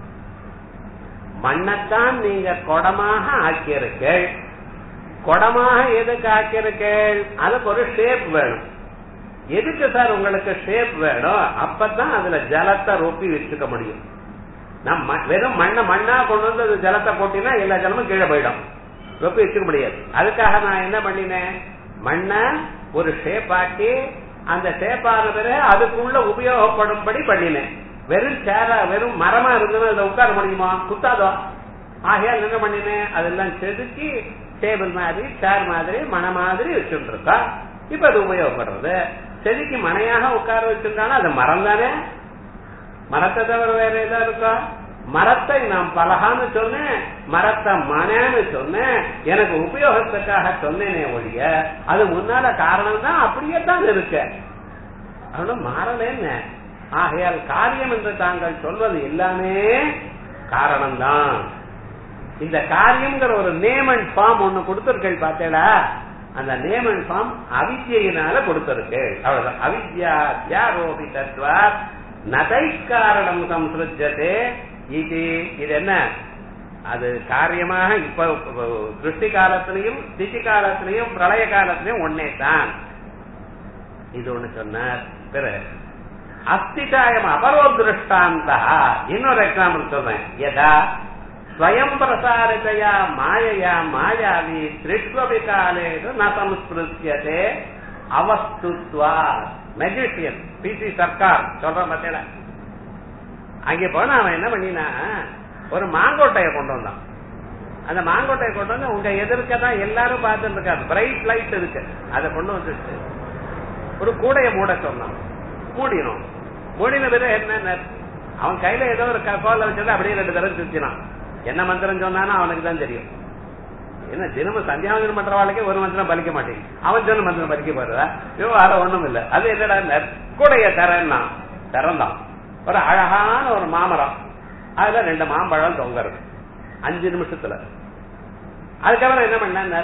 மண்ணைத்தான் நீங்க குடமாக ஆக்கியிருக்கீள் குடமாக எதுக்கு ஆக்கியிருக்கேள் அதுக்கு ஒரு ஷேப் வேணும் எதுக்கு சார் உங்களுக்கு ஷேப் வேணும் அப்பதான் அதுல ஜலத்தை ரொப்பி வச்சுக்க முடியும் நம்ம வெறும் மண்ணை மண்ணா கொண்டு வந்து அது ஜலத்தை போட்டினா எல்லா ஜலமும் கீழே போயிடும் ரொப்பி வச்சுக்க முடியாது அதுக்காக நான் என்ன பண்ணினேன் மண்ணை ஒரு ஷேப் ஆக்கி அந்த சேப்பான பிறகு அதுக்குள்ள உபயோகப்படும்படி பண்ணினேன் வெறும் சேரா வெறும் மரமா இருந்ததுன்னா அதுல உட்கார முடியுமா குத்தாதோ ஆகையால் என்ன பண்ணினேன் அதெல்லாம் செதுக்கி டேபிள் மாதிரி சேர் மாதிரி மன மாதிரி வச்சுட்டு இருக்கா இப்ப அது உபயோகப்படுறது செதுக்கி மனையாக உட்கார வச்சிருந்தாலும் அது மரம் தானே மரத்தை தவிர வேற ஏதாவது இருக்கா மரத்தை நான் பலகான்னு சொன்னேன் மரத்தை மனன்னு சொன்னேன் எனக்கு உபயோகத்துக்காக சொன்னேனே ஒழிய அது முன்னால காரணம் தான் அப்படியே தான் இருக்கு அவனும் மாறலேன்னு ஆகையால் காரியம் என்று தாங்கள் சொல்வது எல்லாமே காரணம்தான் இந்த காரியம்ங்கிற ஒரு நேம் அண்ட் ஃபார்ம் ஒண்ணு கொடுத்திருக்கள் பார்த்தேடா அந்த நேம் அண்ட் ஃபார்ம் அவித்யினால கொடுத்திருக்கு அவ்வளவுதான் அவித்யா தியாரோபிதத்வா நதை காரணம் சம்சிருஜதே இது இது என்ன அது காரியமாக இப்ப திருஷ்டி காலத்திலையும் திதி காலத்திலையும் பிரளய காலத்திலையும் ஒன்னே தான் இது ஒண்ணு சொன்னார் பிறகு அஸ்திகாயம் அபரோதிருஷ்டாந்தா இன்னொரு எக்ஸாம்பிள் சொல்றேன் யதா ஸ்வயம் பிரசாரிதையா மாயையா மாயாவி திருஷ்வபி காலேஷு ந சம்ஸ்பிருத்தியதே அவஸ்துத்வா மெஜிஷியன் பி சி சர்க்கார் சொல்ற பத்தியில அங்கே போனா அவன் என்ன பண்ணினா ஒரு மாங்கோட்டையை கொண்டு வந்தான் அந்த மாங்கோட்டையை கொண்டு வந்து உங்க எதிர்க்க தான் எல்லாரும் பார்த்துட்டு இருக்காரு பிரைட் லைட் இருக்கு அதை கொண்டு வந்துட்டு ஒரு கூடைய மூட சொன்னான் மூடினோம் மூடின பிறகு என்ன அவன் கையில ஏதோ ஒரு கோல வச்சது அப்படியே ரெண்டு தடவை சுத்தினான் என்ன மந்திரம் சொன்னானோ அவனுக்கு தான் தெரியும் என்ன தினமும் சந்தியாவந்தனம் பண்றவாளுக்கே ஒரு மந்திரம் பலிக்க மாட்டேங்குது அவன் சொன்ன மந்திரம் பலிக்க போறதா விவகாரம் ஒண்ணும் இல்ல அது என்னடா கூடைய தரன்னா திறந்தான் ஒரு அழகான ஒரு மாமரம் அதுல ரெண்டு மாம்பழம் தொங்குறது அஞ்சு நிமிஷத்துல அதுக்கப்புறம் என்ன பண்ண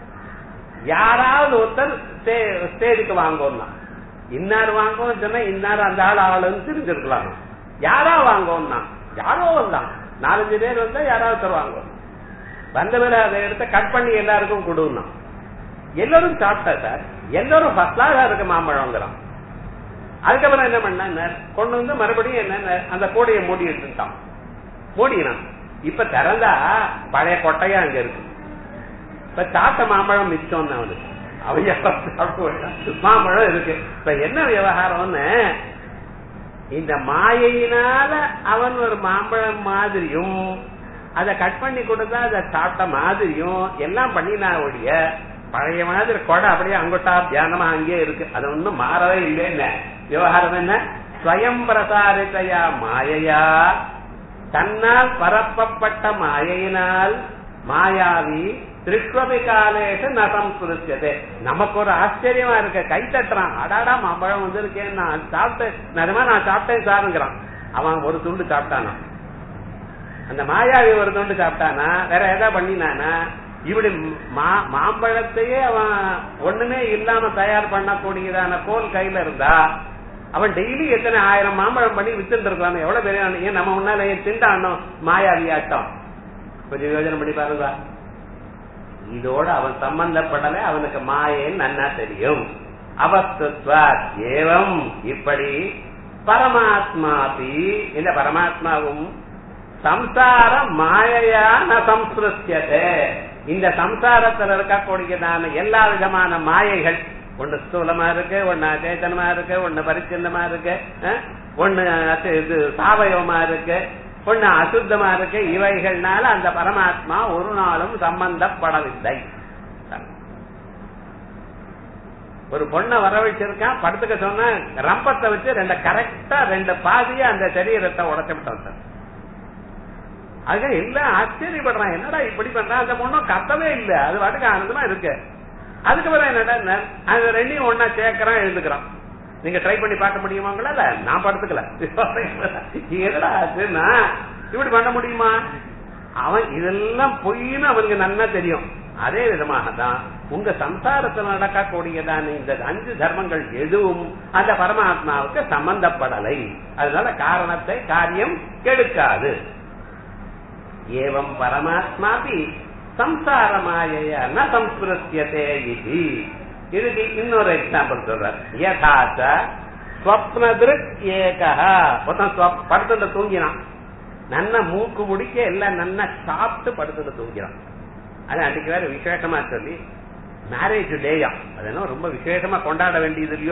யாராவது ஒருத்தர் ஸ்டேஜுக்கு வாங்கோம்னா இன்னார் வாங்கும் சொன்னா இன்னார் அந்த ஆள் ஆளுன்னு தெரிஞ்சிருக்கலாம் யாரா வாங்கோம்னா யாரோ வந்தான் நாலஞ்சு பேர் வந்தா யாராவது தருவாங்க வந்த மேல அதை எடுத்து கட் பண்ணி எல்லாருக்கும் கொடுன்னா எல்லாரும் சாப்பிட்டா சார் எல்லாரும் ஃபர்ஸ்ட் கிளாஸா இருக்கு மாம்பழங்கிறான் அதுக்கப்புறம் என்ன பண்ண கொண்டு வந்து மறுபடியும் என்ன அந்த கூடையை மூடி எடுத்துட்டான் மூடினான் இப்ப திறந்தா பழைய கொட்டையா அங்க இருக்கு இப்ப சாப்பிட்ட மாம்பழம் மிச்சம் அவனுக்கு அவங்க மாம்பழம் இருக்கு இப்ப என்ன விவகாரம்னு இந்த மாயையினால அவன் ஒரு மாம்பழம் மாதிரியும் அதை கட் பண்ணி கொடுத்தா அதை சாப்பிட்ட மாதிரியும் எல்லாம் பண்ணினா ஒழிய பழைய மாதிரி கொடை அப்படியே அங்கொட்டா தியானமா அங்கேயே இருக்கு அது ஒண்ணும் மாறவே இல்லைன்னு விவகாரம் என்ன ஸ்வயம் பிரசாரித்தையா மாயையா தன்னால் பரப்பப்பட்ட மாயையினால் மாயாவி திருஷ்வபி காலேஷ நசம் சுருச்சது நமக்கு ஒரு ஆச்சரியமா இருக்க கை தட்டுறான் அடாடா மாம்பழம் வந்திருக்கேன் நான் சாப்பிட்டேன் நிஜமா நான் சாப்பிட்டேன் சாருங்கிறான் அவன் ஒரு துண்டு சாப்பிட்டானா அந்த மாயாவி ஒரு துண்டு சாப்பிட்டானா வேற ஏதாவது பண்ணினானா இப்படி மாம்பழத்தையே அவன் ஒண்ணுமே இல்லாம தயார் பண்ணக்கூடியதான கோல் கையில இருந்தா அவன் டெய்லி எத்தனை ஆயிரம் மாம்பழம் பண்ணி வித்துட்டு இருக்கான் எவ்வளவு பெரிய ஏன் நம்ம முன்னால திண்டாடணும் மாயாவி ஆட்டம் கொஞ்சம் யோஜனை பண்ணி பாருங்க இதோட அவன் சம்பந்தப்படல அவனுக்கு மாயேன்னு நன்னா தெரியும் அவஸ்துவா ஏவம் இப்படி பரமாத்மாபி இந்த பரமாத்மாவும் சம்சார மாயையா ந சம்ஸ்கிருத்தியதே இந்த சம்சாரத்தில் இருக்கக்கூடியதான எல்லா விதமான மாயைகள் ஒண்ணு ஸ்தூலமா இருக்கு ஒண்ணு அச்சேதனமா இருக்கு ஒண்ணு பரிச்சின்னமா இருக்கு ஒண்ணு இது சாவயவமா இருக்கு ஒண்ணு அசுத்தமா இருக்கு இவைகள்னால அந்த பரமாத்மா ஒரு நாளும் சம்பந்தப்படவில்லை ஒரு பொண்ணை வர வச்சிருக்கான் படத்துக்கு சொன்ன ரம்பத்தை வச்சு ரெண்டு கரெக்டா ரெண்டு பாதிய அந்த சரீரத்தை உடச்சு விட்டான் சார் அதுக்கு எல்லாம் ஆச்சரியப்படுறான் என்னடா இப்படி பண்றான் அந்த பொண்ணும் கத்தவே இல்லை அது வாட்டுக்கு ஆனந்தமா இருக்கு அதுக்கப்புறம் என்னடா அது ரெண்டையும் ஒன்னா சேர்க்கிறான் எழுதுக்கிறான் நீங்க ட்ரை பண்ணி பார்க்க முடியுமா உங்களால நான் படுத்துக்கல என்னடா ஆச்சுன்னா இப்படி பண்ண முடியுமா அவன் இதெல்லாம் பொய்ன்னு அவனுக்கு நல்லா தெரியும் அதே விதமாக தான் உங்க சம்சாரத்தில் நடக்கக்கூடியதான இந்த அஞ்சு தர்மங்கள் எதுவும் அந்த பரமாத்மாவுக்கு சம்பந்தப்படலை அதனால காரணத்தை காரியம் கெடுக்காது ஏவம் பரமாத்மாபி சம்சாரமாய ந சம்ஸ்பிருத்தியதே இது இதுக்கு இன்னொரு எக்ஸாம்பிள் சொல்றார் யதாச்ச ஸ்வப்னதிருக் ஏகா ஒருத்தன் படுத்துட்டு தூங்கினான் நன்ன மூக்கு முடிக்க எல்லாம் நன்னா சாப்பிட்டு படுத்துட்டு தூங்கிறான் அது அன்னைக்கு வேற விசேஷமா சொல்லி மேரேஜ் டேயா அது என்ன ரொம்ப விசேஷமா கொண்டாட வேண்டியது இல்லையோ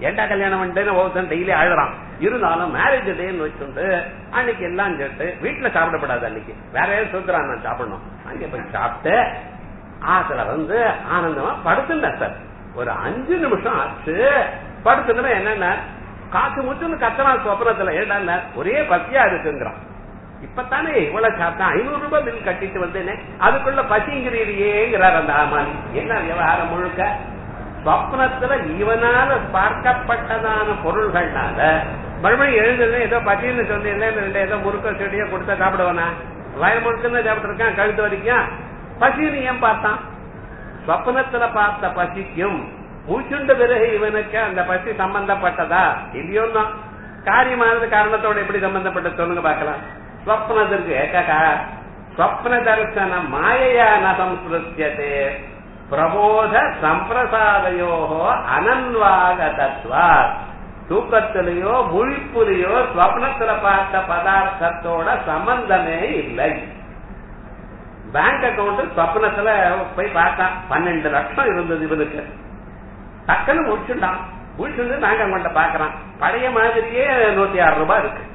ஏண்டா கல்யாணம் பண்ணிட்டு ஒவ்வொருத்தன் டெய்லி அழுறான் இருந்தாலும் மேரேஜ் டேன்னு வச்சுட்டு அன்னைக்கு எல்லாம் கேட்டு வீட்டுல சாப்பிடப்படாது அன்னைக்கு வேற ஏதாவது சொல்றான் நான் சாப்பிடணும் அங்கே போய் சாப்பிட்டு ஆத்துல வந்து ஆனந்தமா படுத்துட்டேன் சார் ஒரு அஞ்சு நிமிஷம் ஆச்சு படுத்துனா என்னன்னா காசு முச்சுன்னு கத்தனா சொப்பனத்துல ஏண்டா ஒரே பசியா இருக்குங்கிறான் இப்பதானே இவ்வளவு சாப்பிட்டா ஐநூறு ரூபாய் பில் கட்டிட்டு வந்தேனே அதுக்குள்ள பசிங்கிறீங்களேங்கிறார் அந்த ஆமானி என்ன விவகாரம் முழுக்க சொப்னத்துல இவனால பார்க்கப்பட்டதான பொருள்கள்னால மறுபடியும் எழுந்தது ஏதோ பசின்னு சொன்னீங்க ஏதோ முறுக்க செடியோ கொடுத்தா சாப்பிடுவானா வயல் முழுக்க சாப்பிட்டு இருக்கான் கழுத்து வரைக்கும் பசின்னு ஏன் பார்த்தான் சொப்னத்துல பார்த்த பசிக்கும் மூச்சுண்ட பிறகு இவனுக்கு அந்த பசி சம்பந்தப்பட்டதா இல்லையோன்னா காரியமானது காரணத்தோட எப்படி சம்பந்தப்பட்ட சொல்லுங்க பார்க்கலாம் ஸ்வப்னத்திற்கு ஏக்கா ஸ்வப்ன தரிசன மாயையா ந சம்ஸ்கிருத்தியதே பிரபோத சம்பிரசாதையோ அனன்வாகதத்வா தூக்கத்திலேயோ முழிப்புலையோ ஸ்வப்னத்துல பார்த்த பதார்த்தத்தோட சம்பந்தமே இல்லை பேங்க் அக்கௌண்ட் சொப்னத்துல போய் பார்த்தான் பன்னெண்டு லட்சம் இருந்தது இவனுக்கு டக்குன்னு முடிச்சுட்டான் முடிச்சுட்டு பேங்க் அக்கௌண்ட பாக்குறான் பழைய மாதிரியே நூத்தி ஆறு ரூபாய் இருக்கு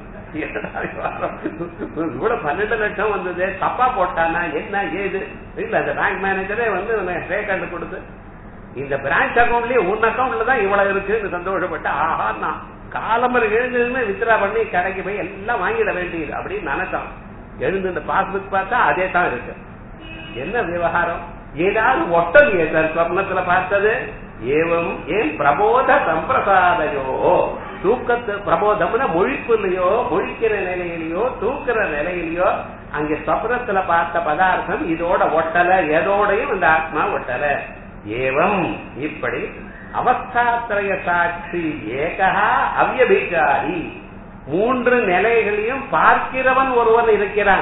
இவ்வளவு பன்னெண்டு லட்சம் வந்தது தப்பா போட்டானா என்ன ஏது இல்ல அந்த பேங்க் மேனேஜரே வந்து ரே கார்டு கொடுத்து இந்த பிரான்ச் அக்கௌண்ட்லயே உன் அக்கௌண்ட்ல தான் இவ்வளவு இருக்குன்னு சந்தோஷப்பட்டு ஆஹா நான் காலம்பர் எழுந்ததுமே வித்ரா பண்ணி கடைக்கு போய் எல்லாம் வாங்கிட வேண்டியது அப்படின்னு நினைச்சான் எழுந்து பாஸ்புக் பார்த்தா அதே தான் இருக்கு என்ன விவகாரம் ஏதாவது ஒட்டலையே சார் சொப்னத்துல பார்த்தது ஏவம் ஏன் பிரபோத சம்பிரசாதையோ தூக்கத்து பிரபோதம்னா மொழிப்புலையோ மொழிக்கிற நிலையிலையோ தூக்குற நிலையிலையோ அங்க சொப்னத்துல பார்த்த பதார்த்தம் இதோட ஒட்டல எதோடையும் இந்த ஆத்மா ஒட்டல ஏவம் இப்படி அவஸ்தாத்திரய சாட்சி ஏகா அவ்யபிகாரி மூன்று நிலைகளையும் பார்க்கிறவன் ஒருவன் இருக்கிறான்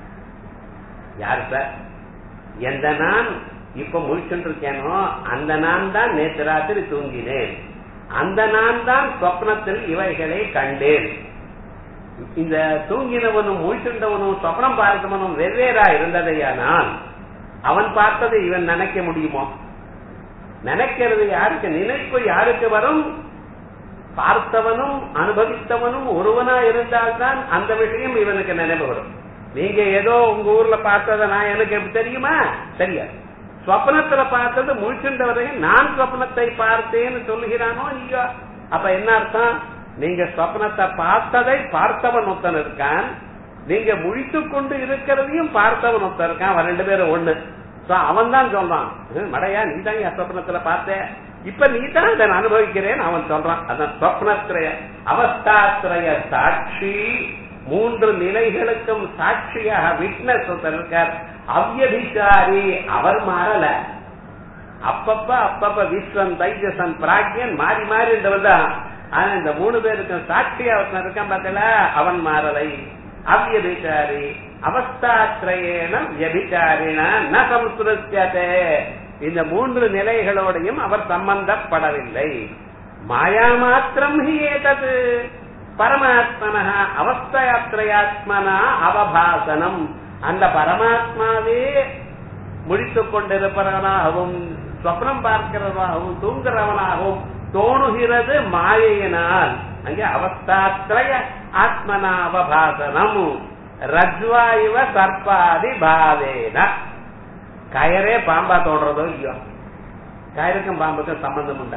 யார் சார் எந்த நான் இப்ப முழிச்சுட்டு இருக்கேனோ அந்த நான் தான் நேற்று ராத்திரி தூங்கினேன் அந்த நான் தான் சொப்னத்தில் இவைகளை கண்டேன் இந்த தூங்கினவனும் முழிச்சுண்டவனும் சொப்னம் பார்த்தவனும் வெவ்வேறா இருந்ததையானால் அவன் பார்த்ததை இவன் நினைக்க முடியுமோ நினைக்கிறது யாருக்கு நினைப்பு யாருக்கு வரும் பார்த்தவனும் அனுபவித்தவனும் ஒருவனா இருந்தால்தான் அந்த விஷயம் இவனுக்கு நினைவு வரும் நீங்க ஏதோ உங்க ஊர்ல பார்த்ததை நான் எனக்கு எப்படி தெரியுமா தெரியாது ஸ்வப்னத்துல பார்த்தது முழிச்சுண்ட வரையும் நான் ஸ்வப்னத்தை பார்த்தேன்னு சொல்லுகிறானோ இல்லையோ அப்ப என்ன அர்த்தம் நீங்க ஸ்வப்னத்தை பார்த்ததை பார்த்தவன் ஒருத்தன் இருக்கான் நீங்க முழித்துக் கொண்டு இருக்கிறதையும் பார்த்தவன் ஒருத்தன் இருக்கான் அவன் ரெண்டு பேரும் ஒண்ணு அவன் தான் சொல்றான் மடையா நீ தான் என் சொப்னத்துல பார்த்த இப்ப நீ தான் இதை அனுபவிக்கிறேன்னு அவன் சொல்றான் அதான் சொப்னத்திரய அவஸ்தாத்திரய சாட்சி மூன்று நிலைகளுக்கும் சாட்சியாக விட்னஸ் இருக்கார் அவ்யபிசாரி அவர் மாறல அப்பப்ப அப்பப்ப விஸ்வன் தைஜசன் பிராக்யன் மாறி மாறி இருந்தவர் தான் ஆனா இந்த மூணு பேருக்கும் சாட்சியா ஒருத்தன் இருக்கான் பார்த்தல அவன் மாறலை அவ்யபிசாரி அவஸ்தாத்திரயேன வியபிச்சாரின ந சம்ஸ்கிருத்தியதே இந்த மூன்று நிலைகளோடையும் அவர் சம்பந்தப்படவில்லை மாயா மாத்திரம் ஹி ஏதது பரமாத்மன அவஸ்தயாத்திரயாத்மனா அவபாசனம் அந்த பரமாத்மாவே முடித்துக் கொண்டிருப்பவனாகவும் ஸ்வப்னம் பார்க்கிறவனாகவும் தூங்குறவனாகவும் தோணுகிறது மாயையினால் அங்கே அவஸ்தாத்திரய ஆத்மனா அவபாசனம் ரஜ்வா இவ சர்ப்பாதி பாவேன கயரே பாம்பா தோடுறதோ இல்லையோ கயருக்கும் பாம்புக்கும் சம்பந்தம் உண்டா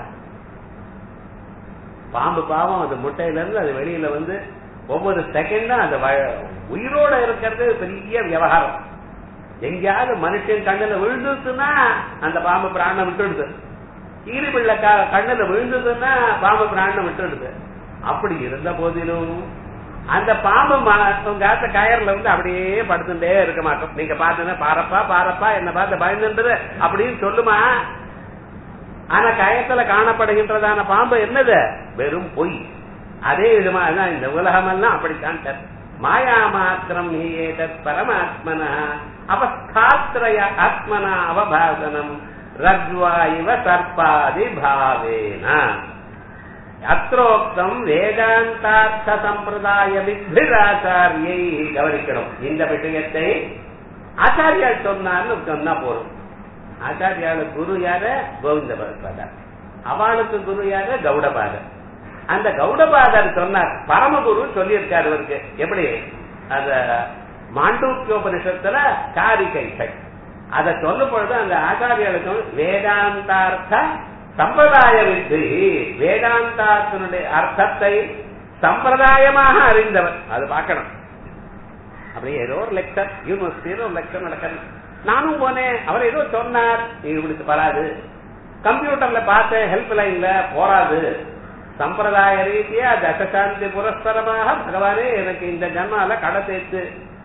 பாம்பு பாவம் அது முட்டையில இருந்து அது வெளியில வந்து ஒவ்வொரு செகண்டும் அந்த உயிரோட இருக்கிறது பெரிய விவகாரம் எங்கேயாவது மனுஷன் கண்ணுல விழுந்துச்சுன்னா அந்த பாம்பு பிராணம் விட்டுடுது கீரி பிள்ளை கண்ணுல விழுந்ததுன்னா பாம்பு பிராணம் விட்டுடுது அப்படி இருந்த போதிலும் அந்த பாம்பு காத்த கயர்ல வந்து அப்படியே படுத்துட்டே இருக்க மாட்டோம் நீங்க பாத்தீங்கன்னா பாரப்பா பாரப்பா என்ன பார்த்து பயந்துன்றது அப்படின்னு சொல்லுமா ஆனா கயத்துல காணப்படுகின்றதான பாம்பு என்னது வெறும் பொய் அதே விதமா தான் இந்த உலகம் எல்லாம் அப்படித்தான் சார் மாயா மாத்திரம் ஏதத் பரமாத்மன அவஸ்தாத்திரய ஆத்மனா அவபாசனம் ரஜ்வா இவ சர்ப்பாதி பாவேன அத்ரோக்தம் வேதாந்தார்த்த சம்பிரதாய வித்ராச்சாரியை கவனிக்கணும் இந்த விஷயத்தை ஆச்சாரியால் சொன்னார்னு சொன்னா போறோம் ஆச்சாரியால குரு யார கோவிந்த பாதர் அவளுக்கு குரு யார கௌடபாதர் அந்த கௌடபாதர் சொன்னார் பரமகுரு சொல்லியிருக்காரு இவருக்கு எப்படி அந்த மாண்டூக்கியோபனிஷத்துல காரிகைகள் அத சொல்லும் பொழுது அந்த ஆச்சாரியர்களுக்கு வேதாந்தார்த்த சம்பிரதாய வித்தி வேதாந்தாத்தினுடைய அர்த்தத்தை சம்பிரதாயமாக அறிந்தவர் அது பார்க்கணும் அப்படி ஏதோ ஒரு லெக்சர் யூனிவர்சிட்டியில ஒரு லெக்சர் நடக்கிறது நானும் போனேன் அவர் ஏதோ சொன்னார் நீ இப்படி வராது கம்ப்யூட்டர்ல பார்த்தேன் ஹெல்ப் லைன்ல போராது சம்பிரதாய ரீதியா தசசாந்தி புரஸ்பரமாக பகவானே எனக்கு இந்த ஜன்மால கடை சேர்த்து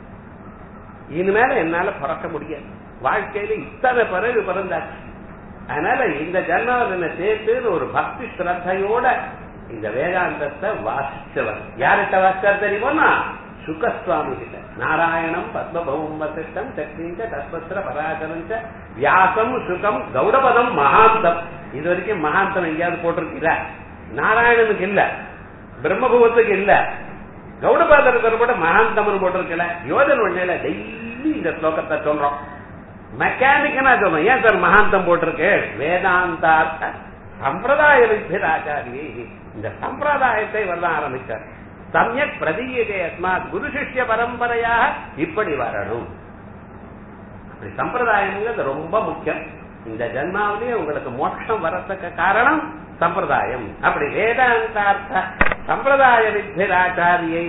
இனிமேல என்னால பிறக்க முடியாது வாழ்க்கையில இத்தனை பிறகு பிறந்தாச்சு அதனால இந்த ஜன்மாவில் என்ன சேர்த்து ஒரு பக்தி ஸ்ரத்தையோட இந்த வேதாந்தத்தை வாசிச்சவர் யார்கிட்ட வாசிச்சார் தெரியுமோனா சுகஸ்வாமி கிட்ட நாராயணம் பத்மபவம் வசிஷ்டம் சக்திங்க தஸ்வஸ்திர பராசரஞ்ச வியாசம் சுகம் கௌடபதம் மகாந்தம் இது வரைக்கும் மகாந்தம் எங்கேயாவது போட்டிருக்கீங்களா நாராயணனுக்கு இல்ல பிரம்மபுவத்துக்கு இல்ல கௌடபாதருக்கு கூட மகாந்தம்னு போட்டிருக்கல யோஜனை ஒண்ணுல டெய்லி இந்த ஸ்லோகத்தை சொல்றோம் மெக்கானிக்கனா சொல்றோம் ஏன் சார் மகாந்தம் போட்டிருக்கு வேதாந்தார்த்த சம்பிரதாய வித்தியராச்சாரியை இந்த சம்பிரதாயத்தை வரல ஆரம்பிச்சார் சமயக் பிரதீயதே அஸ்மாத் குரு சிஷ்ய பரம்பரையாக இப்படி வரணும் அப்படி சம்பிரதாயம்ங்கிறது ரொம்ப முக்கியம் இந்த ஜன்மாவிலேயே உங்களுக்கு மோட்சம் வரத்தக்க காரணம் சம்பிரதாயம் அப்படி வேதாந்தார்த்த சம்பிரதாய வித்தியராச்சாரியை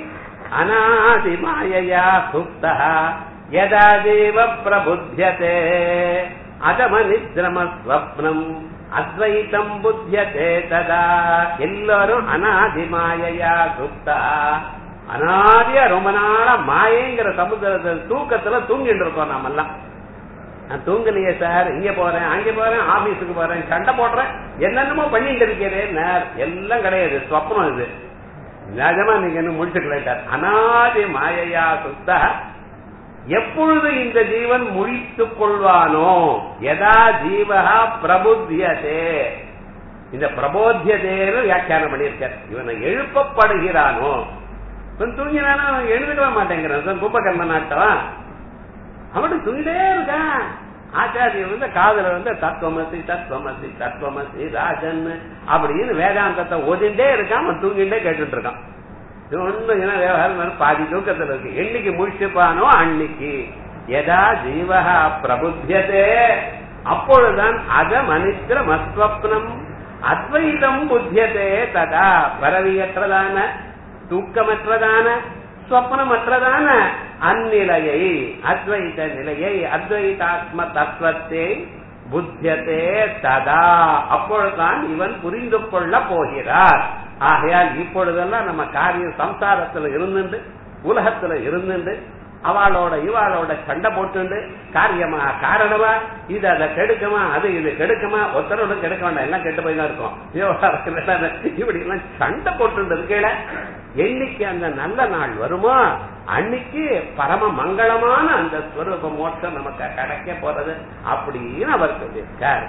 அநாதி மாயையா சுப்தா யதா தேவ பிரபுத்தியதே அதம நித்ரம ஸ்வப்னம் அத்வைத்தம் புத்தியதே ததா எல்லாரும் அநாதி மாயையா சுப்தா அனாதியா ரொம்ப நாளா மாயைங்கிற சமுத்திரத்துல தூக்கத்துல தூங்கிட்டு இருக்கோம் நாமெல்லாம் நான் தூங்கலையே சார் இங்க போறேன் அங்க போறேன் ஆபீஸுக்கு போறேன் சண்டை போடுறேன் என்னென்னமோ பண்ணிட்டு இருக்கிறேன் எல்லாம் கிடையாது ஸ்வப்னம் இது நிஜமா நீங்க என்ன முடிச்சுக்கலாட்டார் அனாதி மாயையா சுத்தா எப்பொழுது இந்த ஜீவன் முழித்துக் கொள்வானோ எதா ஜீவகா பிரபுத்தியதே இந்த பிரபோத்தியதேன்னு வியாக்கியானம் பண்ணியிருக்கார் இவனை எழுப்பப்படுகிறானோ இவன் தூங்கினானா அவன் எழுந்துக்கவே மாட்டேங்கிறான் கும்பகர்ம நாட்டம் அவனுக்கு தூங்கிட்டே இருக்கான் ஆச்சாரியர் வந்து காதல வந்து தத்துவமசி தத்துவமசி தத்துவமசி ராஜன் அப்படின்னு வேதாந்தத்தை ஓதிண்டே இருக்கான் அவன் தூங்கிட்டே கேட்டுட்டு இருக்கான் இது ஒண்ணு என்ன விவகாரம் பாதி தூக்கத்துல இருக்கு என்னைக்கு முடிச்சுப்பானோ அன்னைக்கு எதா ஜீவகா பிரபுத்தியதே அப்பொழுதுதான் அத மனித்திர மஸ்வப்னம் அத்வைதம் புத்தியதே ததா பரவியற்றதான தூக்கமற்றதான ஸ்வப்னமற்றதான அந்நிலையை அத்வைத நிலையை அத்வைதாத்ம தத்துவத்தை புத்தியதே ததா அப்பொழுதுதான் இவன் புரிந்து கொள்ள போகிறார் ஆகையால் இப்பொழுதெல்லாம் நம்ம காரியம் சம்சாரத்துல இருந்துண்டு உலகத்துல இருந்துண்டு அவளோட இவாளோட சண்டை போட்டுண்டு காரியமா காரணமா இது அதை கெடுக்குமா அது இது கெடுக்குமா ஒருத்தரோட கெடுக்க வேண்டாம் எல்லாம் கெட்டு போய் தான் இருக்கும் விவகாரத்துல இப்படி எல்லாம் சண்டை போட்டு இருக்கல என்னைக்கு அந்த நல்ல நாள் வருமோ அன்னைக்கு பரம மங்களமான அந்த ஸ்வரூப மோட்சம் நமக்கு கிடைக்க போறது அப்படின்னு அவர் சொல்லியிருக்கார்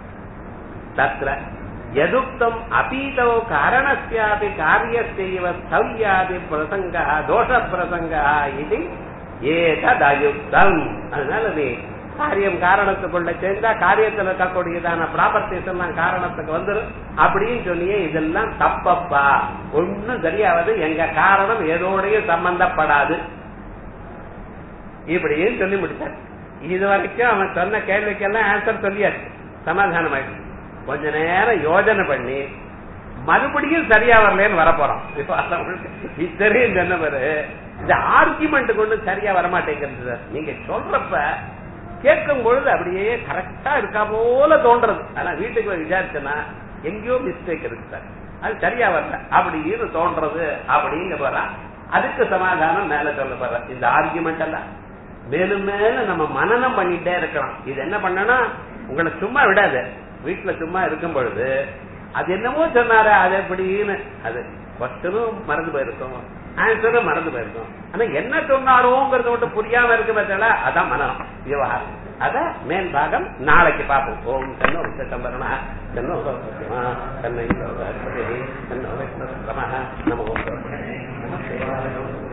தத்ர எதுக்தம் அபீதோ காரணஸ்யாபி காரியஸ்யைவ ஸ்தவ்யாதி பிரசங்க தோஷ பிரசங்க இது ஏதயுக்தம் அதனால நீ காரியம் காரணத்துக்குள்ள சேர்ந்தா காரியத்தில் இருக்கக்கூடியதான ப்ராப்பர்ட்டிஸ் எல்லாம் காரணத்துக்கு வந்துடும் அப்படின்னு சொல்லியே இதெல்லாம் தப்பப்பா ஒன்னும் சரியாவது எங்க காரணம் எதோடையும் சம்பந்தப்படாது இப்படின்னு சொல்லி முடிச்சார் இது வரைக்கும் அவன் சொன்ன கேள்விக்கெல்லாம் ஆன்சர் சொல்லியாச்சு சமாதானம் ஆயிடுச்சு கொஞ்ச நேரம் யோஜனை பண்ணி மறுபடியும் சரியா வரலன்னு வரப்போறோம் இத்தனையும் சொன்ன பாரு இந்த ஆர்குமெண்ட் கொண்டு சரியா வரமாட்டேங்கிறது சார் நீங்க சொல்றப்ப கேட்கும் பொழுது அப்படியே கரெக்டா இருக்கா போல தோன்றது ஆனா வீட்டுக்கு போய் விசாரிச்சேன்னா எங்கேயோ மிஸ்டேக் இருக்கு சார் அது சரியா வரல அப்படின்னு தோன்றது அப்படிங்க போறா அதுக்கு சமாதானம் மேல சொல்ல போற இந்த ஆர்குமெண்ட் எல்லாம் மேலும் மேலும் நம்ம மனநம் பண்ணிட்டே இருக்கலாம் இது என்ன பண்ணணும் உங்களை சும்மா விடாது வீட்டுல சும்மா இருக்கும் பொழுது அது என்னமோ சொன்னாரு அது எப்படின்னு அது கொஸ்டனும் மறந்து போயிருக்கும் ஆன்சரும் மறந்து போயிருக்கும் ஆனா என்ன சொன்னாரோங்கிறது மட்டும் புரியாம இருக்கு பார்த்தா அதான் மனம் விவகாரம் அத மேல் பாகம் நாளைக்கு பார்ப்போம் ஓம் தன்னோ விசம்பரணா தன்னோ தன்னை தன்னோ நமோ நமஸ்தே